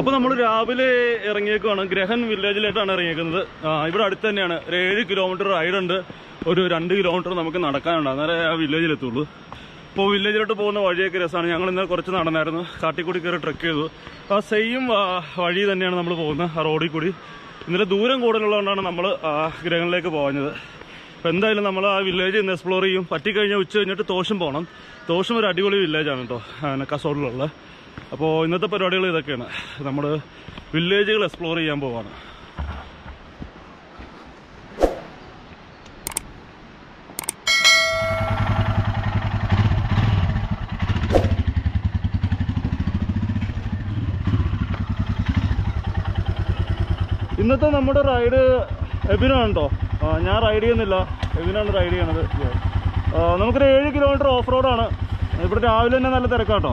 അപ്പോൾ നമ്മൾ രാവിലെ ഇറങ്ങിയേക്കുവാണ് ഗ്രഹൻ വില്ലേജിലായിട്ടാണ് ഇറങ്ങിയേക്കുന്നത് ആ, ഇവിടെ അടുത്ത് തന്നെയാണ് ഒരു ഏഴ് കിലോമീറ്റർ റൈഡ് ഉണ്ട് ഒരു രണ്ട് കിലോമീറ്റർ നമുക്ക് നടക്കാനുണ്ട് അന്നേരം ആ വില്ലേജിലെത്തുള്ളൂ ഇപ്പോൾ വില്ലേജിലോട്ട് പോകുന്ന വഴിയൊക്കെ രസമാണ് ഞങ്ങൾ ഇന്നലെ കുറച്ച് നടന്നായിരുന്നു കാട്ടിക്കൂടി കയറി ട്രെക്ക് ചെയ്തു ആ സെയിം വഴി തന്നെയാണ് നമ്മൾ പോകുന്നത് ആ റോഡിൽ കൂടി ഇന്നലെ ദൂരം കൂടുതലുള്ളതുകൊണ്ടാണ് നമ്മൾ ഗ്രഹങ്ങളിലേക്ക് പോകുന്നത് അപ്പോൾ എന്തായാലും നമ്മൾ ആ വില്ലേജ് ഇന്ന് എക്സ്പ്ലോർ ചെയ്യും പറ്റിക്കഴിഞ്ഞാൽ ഉച്ച കഴിഞ്ഞിട്ട് തോഷം പോകണം തോഷം ഒരു അടിപൊളി വില്ലേജാണ് കേട്ടോ കസോഡിലുള്ള അപ്പോൾ ഇന്നത്തെ പരിപാടികൾ ഇതൊക്കെയാണ് നമ്മൾ വില്ലേജുകൾ എക്സ്പ്ലോർ ചെയ്യാൻ പോവാണ് ഇന്നത്തെ നമ്മുടെ റൈഡ് എബിനാണ് കേട്ടോ ഞാൻ റൈഡ് ചെയ്യുന്നില്ല എബിനാണ് റൈഡ് ചെയ്യണത് ആ, നമുക്കൊരു ഏഴ് കിലോമീറ്റർ ഓഫ് റോഡാണ് ഇവിടെ രാവിലെ തന്നെ നല്ല തിരക്കാട്ടോ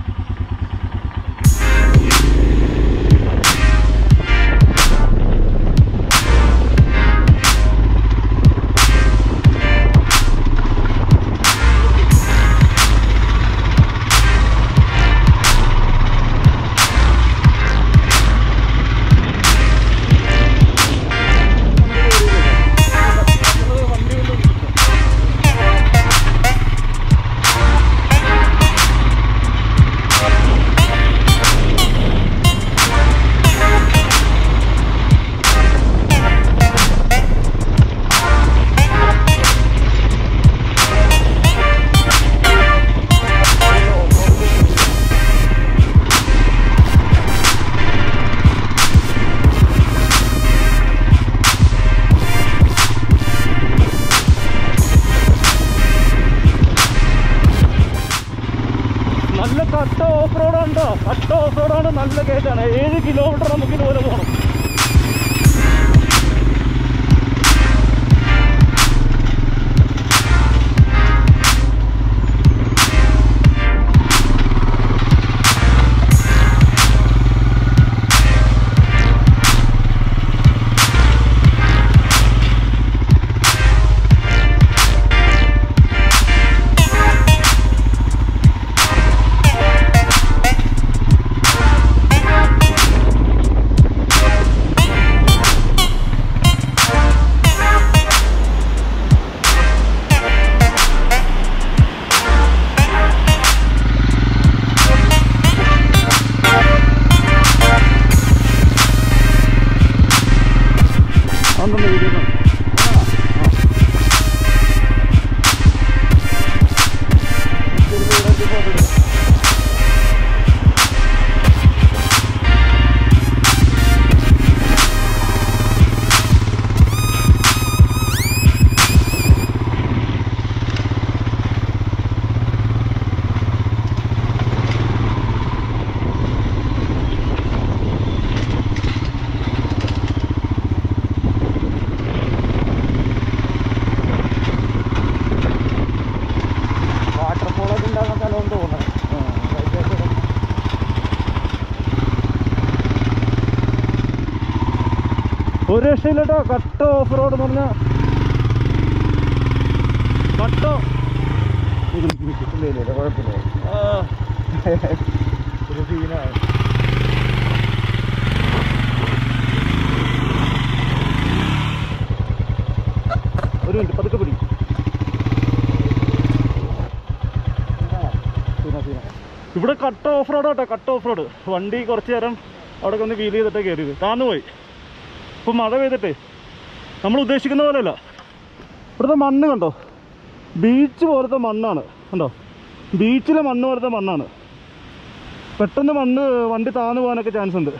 നല്ല കട്ട ഓഫ് റോഡാണ് കേട്ടോ കട്ട ഓഫ് റോഡാണ് നല്ല കയറ്റാണ് ഏഴ് കിലോമീറ്റർ നമുക്ക് ഇതുപോലെ പോകണം അതൊന്നും വീഡിയോ വാട്ടർഫോളൊക്കെ ഉണ്ടാകുന്ന സ്ഥലം തോന്നുന്നത് ഒരു രക്ഷയില്ല കേട്ടോ കട്ട ഓഫ് റോഡ് എന്ന് പറഞ്ഞാൽ കട്ട ഇല്ല ഇല്ല ഇല്ല കുഴപ്പമില്ല ആ, ഒരു സീനാണ് ഒരു മിനിറ്റ് പതുക്കെ പിടി സീന സീന ഇവിടെ കട്ട ഓഫ് റോഡ് കേട്ടോ കട്ട ഓഫ് റോഡ് വണ്ടി കുറച്ച് നേരം അവിടെ ഒന്ന് വീൽ ചെയ്തിട്ട് കയറിയത് താന്നു പോയി ഇപ്പം മഴ പെയ്തിട്ടേ നമ്മൾ ഉദ്ദേശിക്കുന്ന പോലെയല്ല ഇവിടുത്തെ മണ്ണ് കണ്ടോ ബീച്ച് പോലത്തെ മണ്ണാണ് കണ്ടോ ബീച്ചിലെ മണ്ണ് പോലത്തെ മണ്ണാണ് പെട്ടെന്ന് മണ്ണ് വണ്ടി താന്നു പോകാനൊക്കെ ചാൻസ് ഉണ്ട്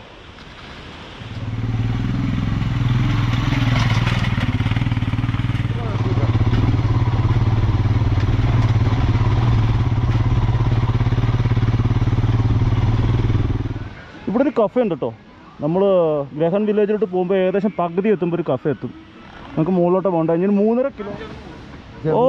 ഇവിടെ ഒരു കഫേ ഉണ്ട് കേട്ടോ നമ്മൾ ഗ്രഹൻ വില്ലേജിലോട്ട് പോകുമ്പോൾ ഏകദേശം പകുതി എത്തുമ്പോൾ ഒരു കഫേ എത്തും നമുക്ക് മുകളിലോട്ട് പോകണ്ട ഇനി ഒരു മൂന്നര കിലോ ഓ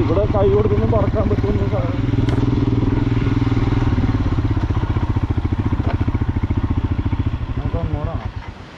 ഇവിടെ കൈ കൊടുത്തൊന്നും പറക്കാൻ പറ്റുമെന്ന് സാ- നമുക്ക് അങ്ങോട്ടാണ്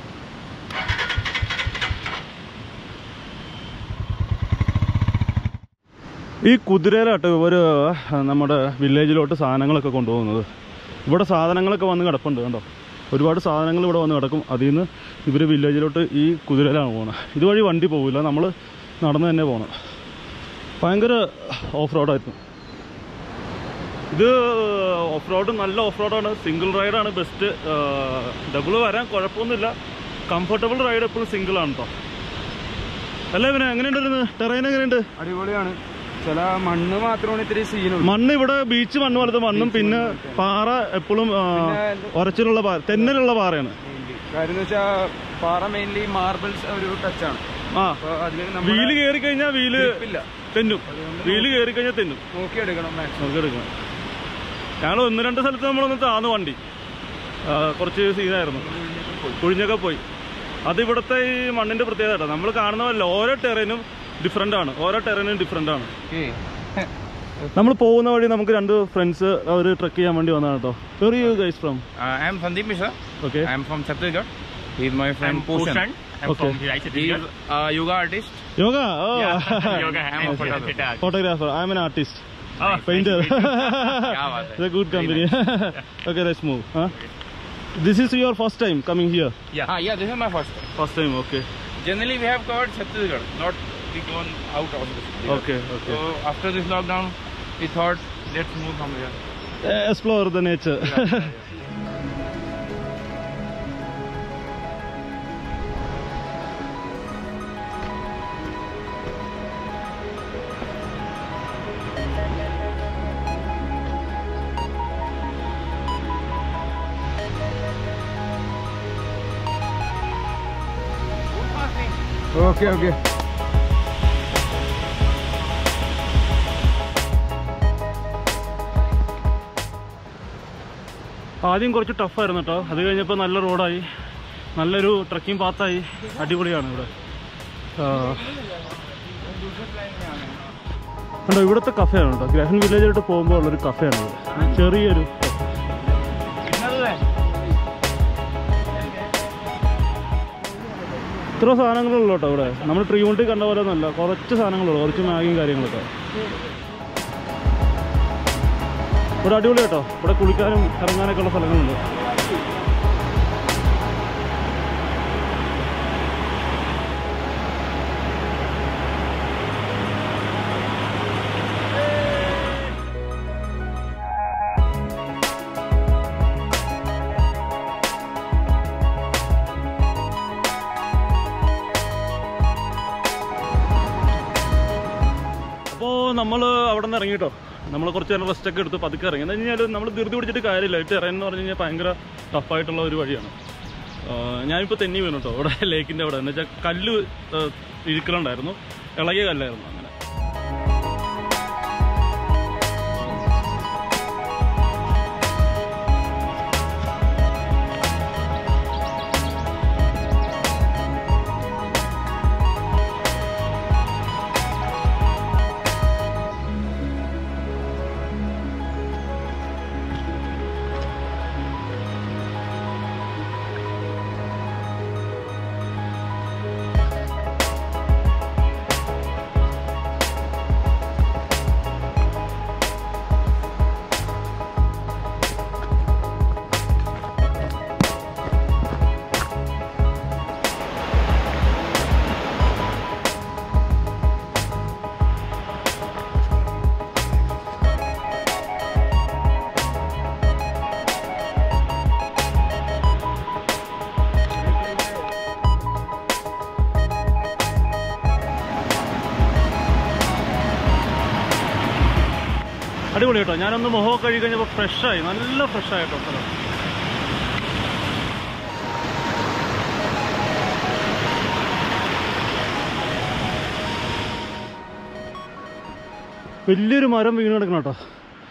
ഈ കുതിരയിലാട്ടോ ഇവർ നമ്മുടെ വില്ലേജിലോട്ട് സാധനങ്ങളൊക്കെ കൊണ്ടുപോകുന്നത് ഇവിടെ സാധനങ്ങളൊക്കെ വന്ന് കിടപ്പുണ്ട് കണ്ടോ ഒരുപാട് സാധനങ്ങൾ ഇവിടെ വന്ന് കിടക്കും അതിൽ നിന്ന് ഇവർ വില്ലേജിലോട്ട് ഈ കുതിരയിലാണ് പോകുന്നത് ഇതുവഴി വണ്ടി പോകില്ല നമ്മൾ നടന്ന് തന്നെ പോകണം ഭയങ്കര ഓഫ് റോഡായിരുന്നു ഇത് ഓഫ് റോഡ് നല്ല ഓഫ് റോഡാണ് സിംഗിൾ റൈഡാണ് ബെസ്റ്റ് ഡബിൾ വരാൻ കുഴപ്പമൊന്നുമില്ല കംഫർട്ടബിൾ റൈഡ് എപ്പോഴും സിംഗിളാണ് കേട്ടോ അല്ല ഇവനെ എങ്ങനെയുണ്ടായിരുന്നു ടെറൈൻ എങ്ങനെയുണ്ട് അടിപൊളിയാണ് ചില മണ്ണ് മാത്രമാണ് ഇത്തിരി സീനുള്ളൂ മണ്ണ് ഇവിടെ ബീച്ച് മണ്ണ് പോലത്തെ മണ്ണും പിന്നെ പാറ എപ്പോഴും ഉരച്ചിലുള്ള പാറ തെന്നലുള്ള പാറയാണ് കാര്യം എന്ന് വെച്ചാൽ പാറ മെയിൻലി മാർബിൾസ് ഒരു ടച്ചാണ് ആ അപ്പൊ അതിൽ വീല് കയറി കഴിഞ്ഞാൽ വീല് ഇല്ല തെന്നും വീല് കയറി കഴിഞ്ഞാൽ തെന്നും നോക്കിയെടുക്കണം മാക്സിമം നമുക്ക് എടുക്കണം ഞങ്ങൾ ഒന്ന് രണ്ട് സ്ഥലത്ത് നമ്മളൊന്ന് താന്ന് വണ്ടി ആ, കുറച്ച് സീനായിരുന്നു കുഴിഞ്ഞൊക്കെ പോയി അത് ഇവിടുത്തെ ഈ മണ്ണിന്റെ പ്രത്യേകത കേട്ടോ നമ്മൾ കാണുന്ന പോലെ ഓരോ ടെറേനും ഡിഫറെൻ്റ് ആണ് ഓരോ ടെറേനും ഡിഫറെൻ്റ് ആണ് നമ്മൾ പോകുന്ന വഴി നമുക്ക് രണ്ട് ഫ്രണ്ട്സ് അവർ ട്രക്ക് ചെയ്യാൻ വേണ്ടി വന്നതാണ് കേട്ടോ where you guys from Uh, I am Sandeep Mishra. Okay I am from Chhattisgarh. He is my friend I'm Pushan. Pushan. I'm Okay. from Bhilai, He is Chhattisgarh. a yoga artist. Yoga oh Yoga, I'm a photographer. Photographer I am an artist Oh, painter क्या बात है? It's a good company. okay, let's move. Huh? This is your first time coming here. Yeah. Ah, yeah, this is my first time. First time, okay. Generally, we have covered Chhattisgarh, not we gone out of this. Okay, okay. So after this lockdown, we thought let's move from here. Uh, explore the nature. Okay okay ആദ്യം കുറച്ച് ടഫായിരുന്നു കേട്ടോ അത് കഴിഞ്ഞപ്പോൾ നല്ല റോഡായി നല്ലൊരു trekking പാത്തായി അടിപൊളിയാണ് ഇവിടെ ആ. കണ്ടോ ഇവിടുത്തെ കഫേയാണ് കേട്ടോ ഗ്രഹൻ വില്ലേജിലോട്ട് പോകുമ്പോൾ ഉള്ളൊരു കഫേയാണ് ഇത് ചെറിയൊരു ഇത്ര സാധനങ്ങളുള്ളൂ കേട്ടോ ഇവിടെ നമ്മൾ ട്രീമുണ്ടി കണ്ട പോലെ ഒന്നുമല്ല കുറച്ച് സാധനങ്ങളുള്ളൂ കുറച്ച് മാഗിയും കാര്യങ്ങളൊക്കെ ഇവിടെ അടിപൊളി കേട്ടോ ഇവിടെ കുളിക്കാനും ഇറങ്ങാനൊക്കെ ഉള്ള സ്ഥലങ്ങളുണ്ട് അപ്പോൾ നമ്മൾ അവിടെ നിന്ന് ഇറങ്ങിട്ടോ നമ്മൾ കുറച്ച് നേരം റെസ്റ്റ് ഒക്കെ എടുത്ത് പതുക്കെ ഇറങ്ങി എന്ന് കഴിഞ്ഞാൽ നമ്മൾ ധൃതി പിടിച്ചിട്ട് കാര്യമില്ല ഈ ടെറൈൻ എന്ന് പറഞ്ഞു കഴിഞ്ഞാൽ ഭയങ്കര ടഫായിട്ടുള്ള ഒരു വഴിയാണ് ആ, ഞാനിപ്പോൾ തെന്നി വീണു കേട്ടോ ഇവിടെ ലേക്കിൻ്റെ അവിടെ എന്ന് വെച്ചാൽ കല്ല് ആ, ഇഴുക്കലുണ്ടായിരുന്നു ഇളകിയ കല്ലായിരുന്നു അങ്ങനെ അടിപൊളി കേട്ടോ ഞാനൊന്ന് മുഖമൊക്കെ കഴുകി കഴിഞ്ഞപ്പോൾ ഫ്രഷായി നല്ല ഫ്രഷായി കേട്ടോ സ്ഥലം വലിയൊരു മരം വീണ് കിടക്കണം കേട്ടോ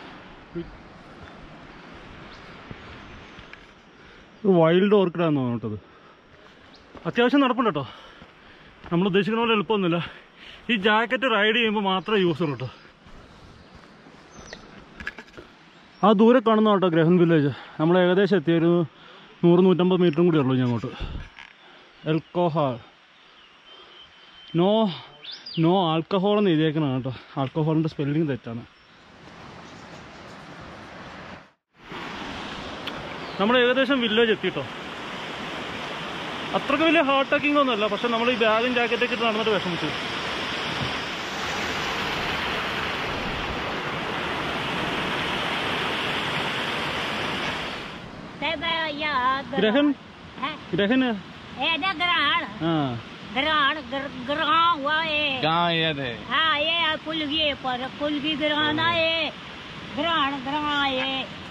വൈൽഡ് ഓർക്കിഡാന്ന് തോന്നിട്ടത് അത്യാവശ്യം നടപ്പുണ്ട് കേട്ടോ നമ്മൾ ഉദ്ദേശിക്കുന്ന പോലെ എളുപ്പമൊന്നുമില്ല ഈ ജാക്കറ്റ് റൈഡ് ചെയ്യുമ്പോൾ മാത്രമേ യൂസ് ഉള്ളൂ കേട്ടോ ആ ദൂരെ കാണുന്ന കേട്ടോ ഗ്രഹൻ വില്ലേജ് നമ്മൾ ഏകദേശം എത്തിയൊരു നൂറ് നൂറ്റമ്പത് മീറ്ററും കൂടി ഉള്ളൂ ഇനി അങ്ങോട്ട് എൽക്കോഹാൾ നോ നോ ആൽക്കഹോൾ എന്ന് എഴുതിയേക്കണം കേട്ടോ ആൽക്കഹോളിൻ്റെ സ്പെല്ലിംഗ് തെറ്റാണ് നമ്മൾ ഏകദേശം വില്ലേജ് എത്തിട്ടോ അത്രയ്ക്ക് വലിയ ഹാർട്ട് അറ്റാക്കിംഗ് ഒന്നുമല്ല പക്ഷെ നമ്മൾ ഈ ബാഗും ജാക്കറ്റൊക്കെ ഇട്ട് നടന്നിട്ട് വിഷമിച്ചു ते बे- या ഗ്രഹൻ है ഗ്രഹൻ ये ना ग्रहण ആ ग्रहण ग्र- ग्रहण हुआ ये कहाँ ये थे हाँ ये पुल ये पर पुल की ग्रहण है ये ग्रहण ग्रहण ये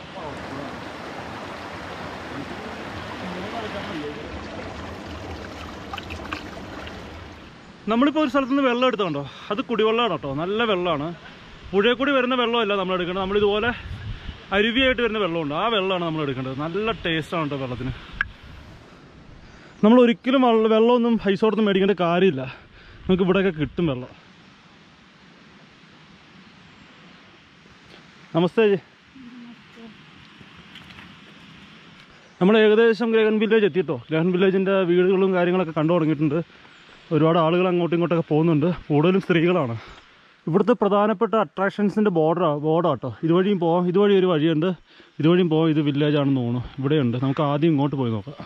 നമ്മളിപ്പോൾ ഒരു സ്ഥലത്ത് നിന്ന് വെള്ളം എടുത്തോണ്ടോ അത് കുടിവെള്ളമാണ് കേട്ടോ നല്ല വെള്ളമാണ് പുഴയിൽ കൂടി വരുന്ന വെള്ളമല്ല നമ്മൾ എടുക്കേണ്ടത് നമ്മൾ ഇതുപോലെ അരുവിയായിട്ട് വരുന്ന വെള്ളമുണ്ട് ആ വെള്ളമാണ് നമ്മൾ എടുക്കേണ്ടത് നല്ല ടേസ്റ്റാണ് കേട്ടോ വെള്ളത്തിന് നമ്മൾ ഒരിക്കലും വെള്ള- വെള്ളമൊന്നും പൈസ കൊടുത്ത് മേടിക്കേണ്ട കാര്യമില്ല നമുക്ക് ഇവിടെയൊക്കെ കിട്ടും വെള്ളം നമസ്തേ ജി നമ്മൾ ഏകദേശം ഗ്രഹൻ വില്ലേജ് എത്തിയിട്ടോ ഗ്രഹൻ വില്ലേജിൻ്റെ വീടുകളും കാര്യങ്ങളൊക്കെ കണ്ടു തുടങ്ങിയിട്ടുണ്ട് ഒരുപാട് ആളുകൾ അങ്ങോട്ടും ഇങ്ങോട്ടൊക്കെ പോകുന്നുണ്ട് കൂടുതലും സ്ത്രീകളാണ് ഇവിടുത്തെ പ്രധാനപ്പെട്ട അട്രാക്ഷൻസിൻ്റെ ബോർഡർ ബോർഡാട്ടോ ഇതുവഴിയും പോവാം ഇതുവഴി ഒരു വഴിയുണ്ട് ഇതുവഴിയും പോവാം ഇത് വില്ലേജ് ആണെന്ന് തോന്നുന്നു ഇവിടെയുണ്ട് നമുക്ക് ആദ്യം ഇങ്ങോട്ട് പോയി നോക്കാം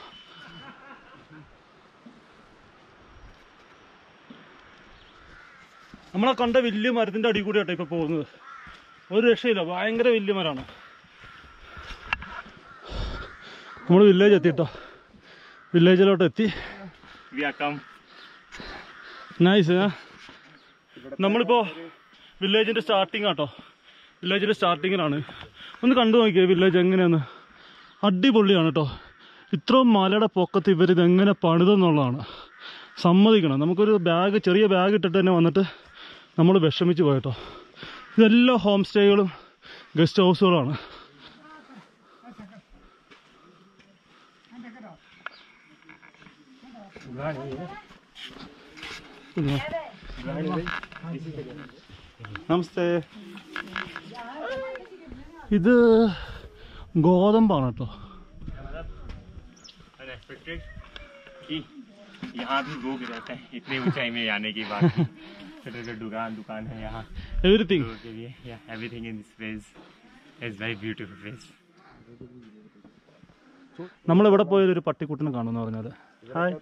നമ്മളെ കണ്ട വലിയ മരത്തിൻ്റെ അടി കൂടിയാട്ടോ ഇപ്പോൾ പോകുന്നത് ഒരു രക്ഷയില്ല ഭയങ്കര വലിയ മരമാണ് നമ്മൾ വില്ലേജ് എത്തിട്ടോ വില്ലേജിലോട്ട് എത്തി We are come. നൈസ് നമ്മളിപ്പോൾ വില്ലേജിൻ്റെ സ്റ്റാർട്ടിങ് ആട്ടോ വില്ലേജിൻ്റെ സ്റ്റാർട്ടിങ്ങിലാണ് ഒന്ന് കണ്ടു നോക്കിയേ വില്ലേജ് എങ്ങനെയാന്ന് അടിപൊളിയാണ് കേട്ടോ ഇത്രയും മലയുടെ പൊക്കത്ത് ഇവരിത് എങ്ങനെ പണിതെന്നുള്ളതാണ് സമ്മതിക്കണം നമുക്കൊരു ബാഗ് ചെറിയ ബാഗ് ഇട്ടിട്ട് തന്നെ വന്നിട്ട് നമ്മൾ വിഷമിച്ച് പോയിട്ടോ ഇതെല്ലാം ഹോം സ്റ്റേകളും ഗസ്റ്റ് ഹൗസുകളാണ് നമസ്തേ ഇത് ഗോതമ്പാണ് കേട്ടോ Unexpected. कि यहाँ भी लोग रहते हैं इतनी ऊंचाई में आने के बाद छोटे छोटे दुकान दुकान है यहाँ എവറിത്തിങ് लोगों के लिए yeah, everything in this place is very beautiful place. നമ്മളിവിടെ പോയത് ഒരു പട്ടിക്കുട്ടിനെ കാണുമെന്ന് പറഞ്ഞാൽ ഹായ്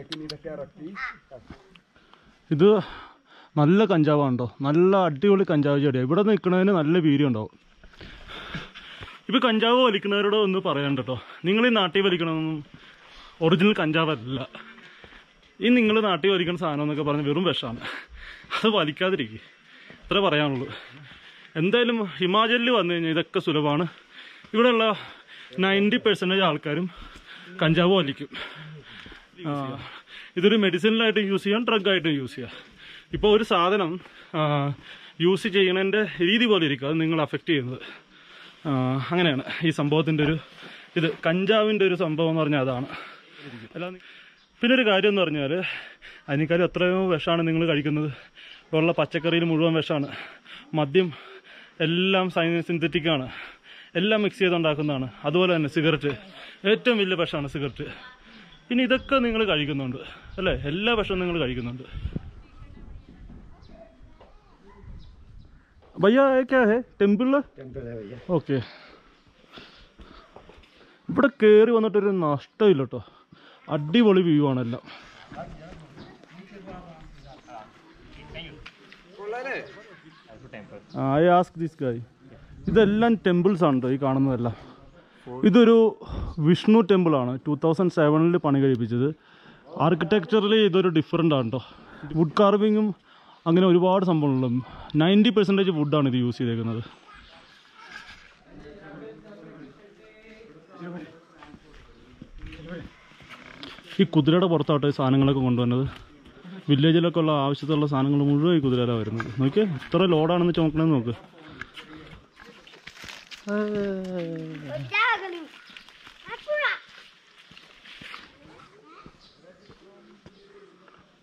ഇത് നല്ല കഞ്ചാവാണ് കേട്ടോ നല്ല അടിപൊളി കഞ്ചാവ് ചെടിയാണ് ഇവിടെ നിൽക്കുന്നതിന് നല്ല വീര്യം ഉണ്ടാവും ഇപ്പൊ കഞ്ചാവ് വലിക്കുന്നവരോട് ഒന്ന് പറയാൻ കേട്ടോ നിങ്ങൾ ഈ നാട്ടിൽ വലിക്കണമെന്നും ഒറിജിനൽ കഞ്ചാവല്ല ഈ നിങ്ങൾ നാട്ടിൽ വലിക്കുന്ന സാധനം എന്നൊക്കെ പറഞ്ഞ് വെറും വിഷമാണ് അത് വലിക്കാതിരിക്കുക ഇത്ര പറയാനുള്ളൂ എന്തായാലും ഹിമാചലിൽ വന്നു കഴിഞ്ഞാൽ ഇതൊക്കെ സുലഭമാണ് ഇവിടെയുള്ള നയൻറ്റി പെർസെൻറ്റേജ് ആൾക്കാരും കഞ്ചാവ് വലിക്കും ആ, ഇതൊരു മെഡിസിനലായിട്ട് യൂസ് ചെയ്യാം ഡ്രഗായിട്ടും യൂസ് ചെയ്യാം ഇപ്പോൾ ഒരു സാധനം യൂസ് ചെയ്യണതിൻ്റെ രീതി പോലെ ഇരിക്കും അത് നിങ്ങൾ അഫക്റ്റ് ചെയ്യുന്നത് ആ, അങ്ങനെയാണ് ഈ സംഭവത്തിൻ്റെ ഒരു ഇത് കഞ്ചാവിൻ്റെ ഒരു സംഭവം എന്ന് പറഞ്ഞാൽ അതാണ് അല്ലാതെ പിന്നെ ഒരു കാര്യം എന്ന് പറഞ്ഞാൽ അതിനേക്കാളും എത്രയോ വിഷമാണ് നിങ്ങൾ കഴിക്കുന്നത് ഇവിടെയുള്ള പച്ചക്കറിയിൽ മുഴുവൻ വിഷമാണ് മദ്യം എല്ലാം സിന്തറ്റിക്കാണ് എല്ലാം മിക്സ് ചെയ്തുണ്ടാക്കുന്നതാണ് അതുപോലെ തന്നെ സിഗരറ്റ് ഏറ്റവും വലിയ വിഷമാണ് സിഗരറ്റ് പിന്നെ ഇതൊക്കെ നിങ്ങൾ കഴിക്കുന്നുണ്ട് അല്ലേ എല്ലാ വിഷവും നിങ്ങൾ കഴിക്കുന്നുണ്ട് ഭയ്യ ക്യാ ഹേ ടെമ്പിൾ ഓക്കെ ഇവിടെ കയറി വന്നിട്ടൊരു നഷ്ടമില്ല കേട്ടോ അടിപൊളി വ്യൂ ആണ് എല്ലാം ഐ ആസ്ക് ദിസ് ഗായ് ഇതെല്ലാം ടെമ്പിൾസ് ആണ് കേട്ടോ ഈ കാണുന്നതെല്ലാം ഇതൊരു വിഷ്ണു ടെമ്പിൾ ആണ് ടൂ തൗസൻഡ് സെവനിൽ പണി കഴിപ്പിച്ചത് ആർക്കിടെക്ചറിൽ ഇതൊരു ഡിഫറെൻ്റ് ആണ് കേട്ടോ വുഡ് കാർവിങ്ങും അങ്ങനെ ഒരുപാട് സംഭവങ്ങളുണ്ട് നയൻറ്റി പെർസെൻറ്റേജ് വുഡാണ് ഇത് യൂസ് ചെയ്തേക്കുന്നത് ഈ കുതിരയുടെ പുറത്താട്ടോ ഈ സാധനങ്ങളൊക്കെ കൊണ്ടുവന്നത് വില്ലേജിലൊക്കെ ഉള്ള ആവശ്യത്തിലുള്ള സാധനങ്ങൾ മുഴുവൻ ഈ കുതിരയിലാണ് വരുന്നത് നോക്കിയേ ഇത്ര ലോഡാണെന്ന് ചോക്കണെന്ന് നോക്ക്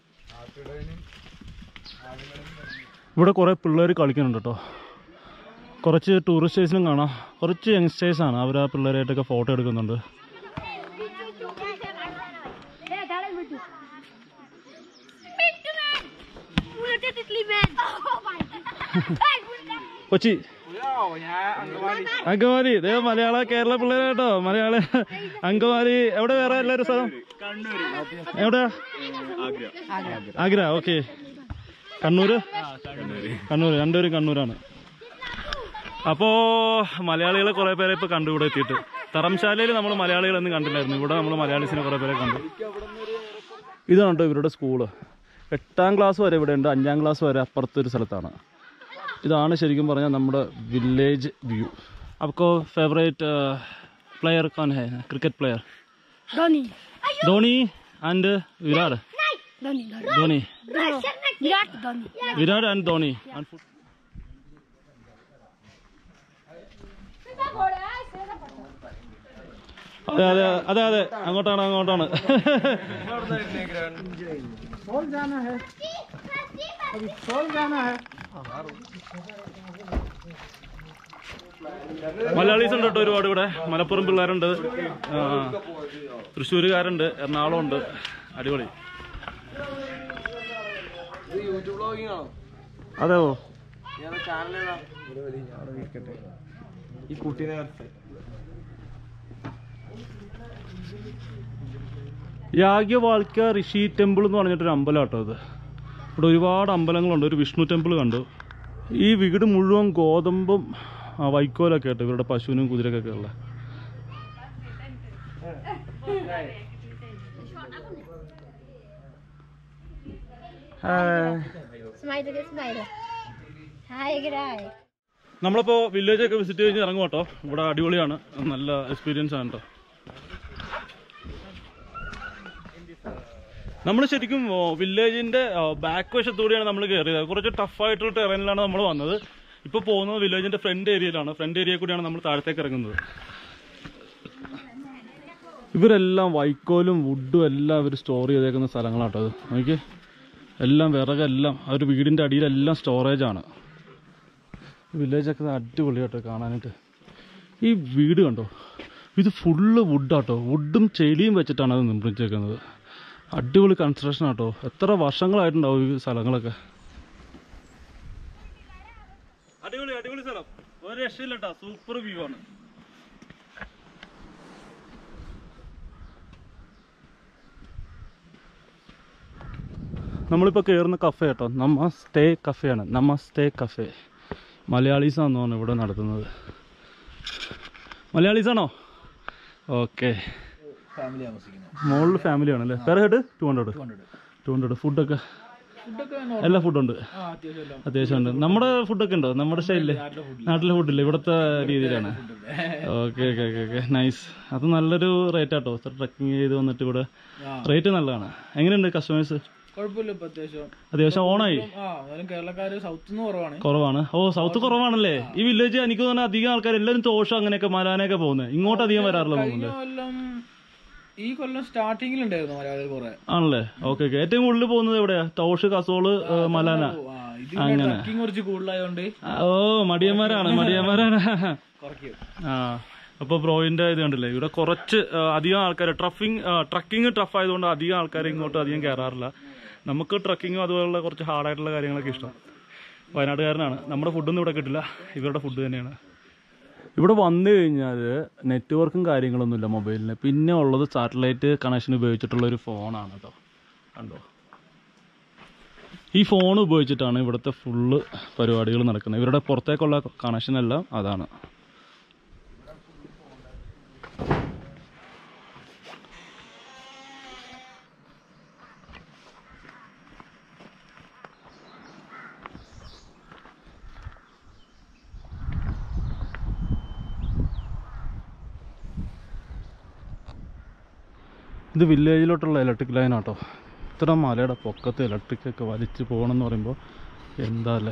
ഇവിടെ കുറേ പിള്ളേർ കളിക്കുന്നുണ്ട് കേട്ടോ കുറച്ച് ടൂറിസ്റ്റേഴ്സിനും കാണാം കുറച്ച് യങ്സ്റ്റേഴ്സാണ് അവർ ആ പിള്ളേരായിട്ടൊക്കെ ഫോട്ടോ എടുക്കുന്നുണ്ട് കൊച്ചി അങ്കമാലി ഇതേ മലയാള കേരള പിള്ളേരെ കേട്ടോ മലയാള അങ്കമാലി എവിടെ വേറെ എല്ലാവരും സ്ഥലം എവിടെയാ ആഗ്ര ഓക്കെ കണ്ണൂര് കണ്ണൂര് രണ്ടുപേരും കണ്ണൂരാണ് അപ്പോ മലയാളികളെ കുറെ പേരെ ഇപ്പൊ കണ്ടു ഇവിടെ എത്തിയിട്ട് തറംശാലയിൽ നമ്മൾ മലയാളികളൊന്നും കണ്ടില്ലായിരുന്നു ഇവിടെ നമ്മൾ മലയാളീസിനെ കുറെ പേരെ കണ്ടു ഇതാണ് കേട്ടോ ഇവരുടെ സ്കൂള് എട്ടാം ക്ലാസ് വരെ ഇവിടെ ഉണ്ട് അഞ്ചാം ക്ലാസ് വരെ അപ്പുറത്തൊരു സ്ഥലത്താണ് ഇതാണ് ശരിക്കും പറഞ്ഞാൽ നമ്മുടെ വില്ലേജ് വ്യൂ आपको फेवरेट प्लेयर कौन है cricket player Dhoni Dhoni and Virat Dhoni Dhoni Virat Dhoni Virat and Dhoni അതെ അതെ അതെ അതെ അങ്ങോട്ടാണ് അങ്ങോട്ടാണ് മലയാളീസ് ഉണ്ട് കേട്ടോ ഒരുപാട് ഇവിടെ മലപ്പുറം പിള്ളേരുണ്ട് ആ, തൃശ്ശൂരുകാരുണ്ട് എറണാകുളം ഉണ്ട് അടിപൊളി അതെയോ ഈ കുട്ടീനെ യാഗ്യവാൾക്ക ഋഷി ടെമ്പിൾ എന്ന് പറഞ്ഞിട്ടൊരു അമ്പലം കേട്ടോ ഇത് ഇവിടെ ഒരുപാട് അമ്പലങ്ങളുണ്ട് ഒരു വിഷ്ണു ടെമ്പിൾ കണ്ടു ഈ വീട് മുഴുവൻ ഗോതമ്പും ആ, വൈക്കോലൊക്കെ ആയിട്ട് ഇവരുടെ പശുവിനും കുതിരക്കൊക്കെ ഉള്ള स्माइल स्माइल हाय गिराय നമ്മളിപ്പോ വില്ലേജ് ഒക്കെ വിസിറ്റ് കഴിഞ്ഞ് ഇറങ്ങും കേട്ടോ ഇവിടെ അടിപൊളിയാണ് നല്ല എക്സ്പീരിയൻസ് ആണ് കേട്ടോ നമ്മൾ ശരിക്കും വില്ലേജിന്റെ ബാക്ക് വശത്തൂടെയാണ് നമ്മൾ കയറിയത് കുറച്ച് ടഫായിട്ടുള്ള ടെറനിലാണ് നമ്മൾ വന്നത് ഇപ്പോൾ പോകുന്നത് വില്ലേജിന്റെ ഫ്രണ്ട് ഏരിയയിലാണ് ഫ്രണ്ട് ഏരിയ കൂടിയാണ് നമ്മൾ താഴത്തേക്ക് ഇറങ്ങുന്നത് ഇവരെല്ലാം വൈക്കോലും വുഡും എല്ലാം ഇവർ സ്റ്റോർ ചെയ്തേക്കുന്ന സ്ഥലങ്ങളാട്ടോ അത് നോക്കി എല്ലാം വിറകെല്ലാം ആ ഒരു വീടിന്റെ അടിയിലെല്ലാം സ്റ്റോറേജ് ആണ് വില്ലേജൊക്കെ അടിപൊളിയാട്ടോ കാണാനായിട്ട് ഈ വീട് കണ്ടോ ഇത് ഫുള്ള് വുഡാട്ടോ വുഡും ചെളിയും വെച്ചിട്ടാണ് അത് നിർമ്മിച്ചേക്കുന്നത് അടിപൊളി കൺസ്ട്രക്ഷൻ ആട്ടോ എത്ര വർഷങ്ങളായിട്ടുണ്ടാവും ഈ സ്ഥലങ്ങളൊക്കെ അടിപൊളി അടിപൊളി സ്ഥലം ഒരു രക്ഷയില്ലട്ടാ സൂപ്പർ വ്യൂ ആണ് നമ്മളിപ്പോൾ കയറുന്ന കഫേ കേട്ടോ നമ്മ സ്റ്റേ കഫേയാണ് നമ്മ സ്റ്റേ കഫേ മലയാളീസാന്ന് തോന്നുന്നു ഇവിടെ നടത്തുന്നത് മലയാളീസാണോ ഓക്കെ ഫാമിലി താമസിക്കുന്നത് മുകളിൽ ഫാമിലി ആണല്ലേ per head two hundred two hundred ഫുഡൊക്കെ ഫുഡൊക്കെ എല്ലാ ഫുഡുണ്ട് ആ അത്യാവശ്യം എല്ലാം അത്യാവശ്യം ഉണ്ട് നമ്മുടെ ഫുഡൊക്കെ ഉണ്ടോ നമ്മുടെ സ്റ്റൈലില് നാട്ടിലെ ഫുഡില്ല ഇവിടുത്തെ രീതിയിലാണ് okay okay okay okay nice അത് നല്ലൊരു റേറ്റ് ആട്ടോ ട്രക്കിങ് ചെയ്ത് വന്നിട്ട് ഇവിടെ റേറ്റ് നല്ലതാണ് എങ്ങനെയുണ്ട് കസ്റ്റമേഴ്സ് കുഴപ്പമില്ല ഇപ്പൊ അത്യാവശ്യം അത്യാവശ്യം ഓണായി ആ എന്നാലും കേരളക്കാര് സൗത്ത് നിന്ന് കുറവാണ് കുറവാണ് ഓ സൗത്ത് കുറവാണല്ലേ ഈ വില്ലേജ് എനിക്ക് തോന്നുന്നു അധികം ആൾക്കാർ എല്ലാവരും തോഷം അങ്ങനെയൊക്കെ മലാനൊക്കെ പോകുന്നത് ഇങ്ങോട്ട് അധികം വരാറില്ല കഴിഞ്ഞ തോന്നുന്നു കൊല്ലം ഈ കൊല്ലം സ്റ്റാർട്ടിങ്ങിൽ ഉണ്ടായിരുന്നു മലയാളികൾ കുറെ ആണല്ലേ ഓക്കെ ഓക്കെ ഏറ്റവും കൂടുതൽ പോകുന്നത് എവിടെയാ തോഷ് കസോള് ഏ, മലാന ഇത് ട്രക്കിംഗ് കുറച്ച് കൂടുതലായതുകൊണ്ട് ആ, ഓ മടിയന്മാരാണ് മടിയന്മാരാണ് കുറയ്ക്കും ആ അപ്പൊ ബ്രോയിന്റെ ഇത് കണ്ടില്ലേ ഇവിടെ കുറച്ച് ആ, അധികം ആൾക്കാർ ട്രഫിങ് ട്രക്കിംഗ് ടഫ് ആയതുകൊണ്ട് അധികം ആൾക്കാർ ഇങ്ങോട്ട് അധികം കയറാറില്ല നമുക്ക് ട്രക്കിങ്ങും അതുപോലുള്ള കുറച്ച് ഹാർഡായിട്ടുള്ള കാര്യങ്ങളൊക്കെ ഇഷ്ടം വയനാട്ടുകാരനാണ് നമ്മുടെ ഫുഡൊന്നും ഇവിടെ കിട്ടില്ല ഇവരുടെ ഫുഡ് തന്നെയാണ് ഇവിടെ വന്നു കഴിഞ്ഞാൽ നെറ്റ്വർക്കും കാര്യങ്ങളൊന്നുമില്ല മൊബൈലിന് പിന്നെ ഉള്ളത് സാറ്റലൈറ്റ് കണക്ഷൻ ഉപയോഗിച്ചിട്ടുള്ള ഒരു ഫോണാണ് കേട്ടോ കണ്ടോ ഈ ഫോൺ ഉപയോഗിച്ചിട്ടാണ് ഇവിടുത്തെ ഫുള്ള് പരിപാടികൾ നടക്കുന്നത് ഇവരുടെ പുറത്തേക്കുള്ള കണക്ഷൻ എല്ലാം അതാണ് ഇത് വില്ലേജിലോട്ടുള്ള ഇലക്ട്രിക് ലൈൻ ആട്ടോ ഇത്ര മലയുടെ പൊക്കത്ത് ഇലക്ട്രിക് ഒക്കെ വലിച്ച് പോകണമെന്ന് പറയുമ്പോൾ എന്താ അല്ലേ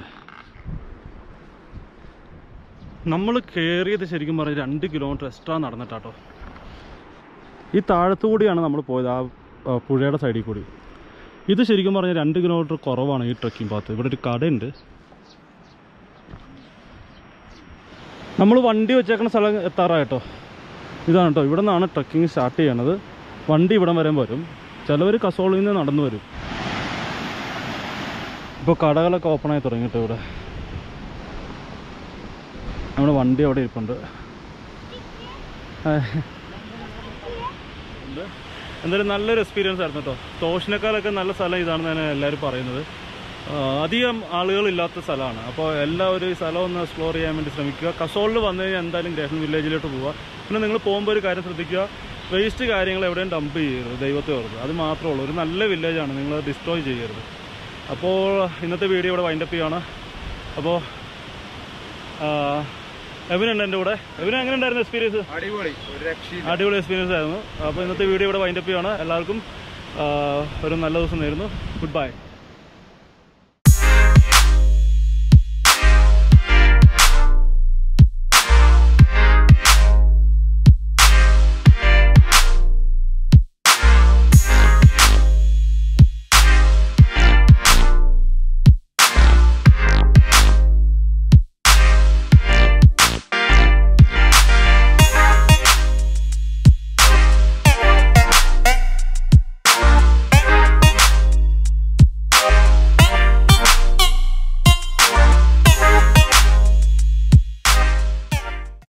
നമ്മൾ കയറിയത് ശരിക്കും പറഞ്ഞാൽ രണ്ട് കിലോമീറ്റർ എക്സ്ട്രാ നടന്നിട്ടാട്ടോ ഈ താഴത്തു കൂടിയാണ് നമ്മൾ പോയത് ആ ആ, പുഴയുടെ സൈഡിൽ കൂടി ഇത് ശരിക്കും പറഞ്ഞാൽ രണ്ട് കിലോമീറ്റർ കുറവാണ് ഈ ട്രക്കിംഗ് പാത്ത് ഇവിടെ ഒരു കടയുണ്ട് നമ്മൾ വണ്ടി വെച്ചേക്കുന്ന സ്ഥലം എത്താറായിട്ടോ ഇതാണ് കേട്ടോ ഇവിടെ നിന്നാണ് ട്രക്കിംഗ് സ്റ്റാർട്ട് ചെയ്യണത് വണ്ടി ഇവിടം വരെ വരും ചിലവർ കസോളിൽ നിന്ന് നടന്നു വരും ഇപ്പോൾ കടകളൊക്കെ ഓപ്പണായി തുടങ്ങിട്ടോ ഇവിടെ നമ്മുടെ വണ്ടി അവിടെ ഇരിപ്പുണ്ട് ഏഹ്. എന്ത്? എന്തായാലും നല്ലൊരു എക്സ്പീരിയൻസ് ആയിരുന്നു കേട്ടോ തോഷിനേക്കാളൊക്കെ നല്ല സ്ഥലം ഇതാണെന്നാണ് എല്ലാവരും പറയുന്നത് ആ, അധികം ആളുകളില്ലാത്ത സ്ഥലമാണ് അപ്പോൾ എല്ലാവരും ഈ സ്ഥലം ഒന്ന് എക്സ്പ്ലോർ ചെയ്യാൻ വേണ്ടി ശ്രമിക്കുക കസോളിൽ വന്നു കഴിഞ്ഞാൽ എന്തായാലും ഗ്രഹൻ വില്ലേജിലോട്ട് പോവുക പിന്നെ നിങ്ങൾ പോകുമ്പോൾ ഒരു കാര്യം ശ്രദ്ധിക്കുക വേസ്റ്റ് കാര്യങ്ങൾ എവിടെയും ഡംപ് ചെയ്യരുത് ദൈവത്തെ ഓർത്ത് അത് മാത്രമേ ഉള്ളൂ ഒരു നല്ല വില്ലേജാണ് നിങ്ങൾ ഡിസ്ട്രോയ് ചെയ്യരുത് അപ്പോൾ ഇന്നത്തെ വീഡിയോ ഇവിടെ വൈൻഡപ്പ് ചെയ്യുകയാണ് അപ്പോൾ എവിനുണ്ട് എൻ്റെ കൂടെ എവിന് എങ്ങനെ ഉണ്ടായിരുന്നു എക്സ്പീരിയൻസ് അടിപൊളി ഒരു രക്ഷയില്ല അടിപൊളി എക്സ്പീരിയൻസ് ആയിരുന്നു അപ്പോൾ ഇന്നത്തെ വീഡിയോ ഇവിടെ വൈൻഡപ്പ് ചെയ്യുകയാണ് എല്ലാവർക്കും ആ, ഒരു നല്ല ദിവസം നേരുന്നു ഗുഡ് ബൈ